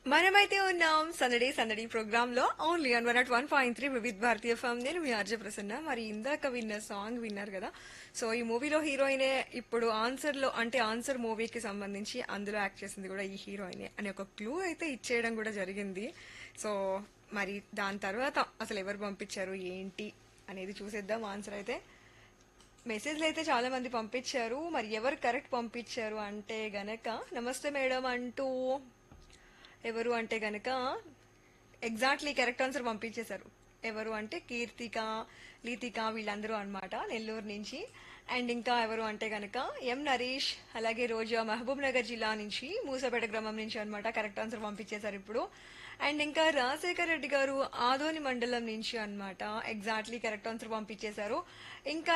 మనమైతే ఉన్నాం సందడి సందడి ప్రోగ్రామ్ లో only one one at one point three Vividh Bharatiya from నేను మీ ఆర్జే ప్రసన్న మరి ఇందాక విన్న సాంగ్ విన్నారు కదా సో ఈ మూవీలో హీరోయినే ఇప్పుడు ఆన్సర్ లో అంటే ఆన్సర్ మూవీకి సంబంధించి అందులో యాక్ట్ చేసింది కూడా ఈ హీరోయినే అనే ఒక క్లూ అయితే ఇచ్చేయడం కూడా జరిగింది సో మరి దాని తర్వాత అసలు ఎవరు పంపించారు ఏంటి అనేది చూసేద్దాం ఆన్సర్ అయితే మెసేజ్లు అయితే చాలా మంది పంపించారు మరి ఎవరు కరెక్ట్ పంపించారు అంటే గనక నమస్తే మేడం అంటూ ఎవరు అంటే గనక ఎగ్జాక్ట్లీ కరెక్ట్ ఆన్సర్ పంపించేశారు ఎవరు అంటే కీర్తిక లీతిక వీళ్ళందరూ అన్నమాట నెల్లూరు నుంచి అండ్ ఇంకా ఎవరు అంటే గనక ఎం నరేష్ అలాగే రోజా మహబూబ్ నగర్ జిల్లా నుంచి మూసపేట గ్రామం నుంచి అన్నమాట కరెక్ట్ ఆన్సర్ పంపించేశారు ఇప్పుడు అండ్ ఇంకా రాజశేఖర్ రెడ్డి గారు ఆదోని మండలం నుంచి అన్నమాట ఎగ్జాక్ట్లీ కరెక్ట్ ఆన్సర్ పంపించేశారు ఇంకా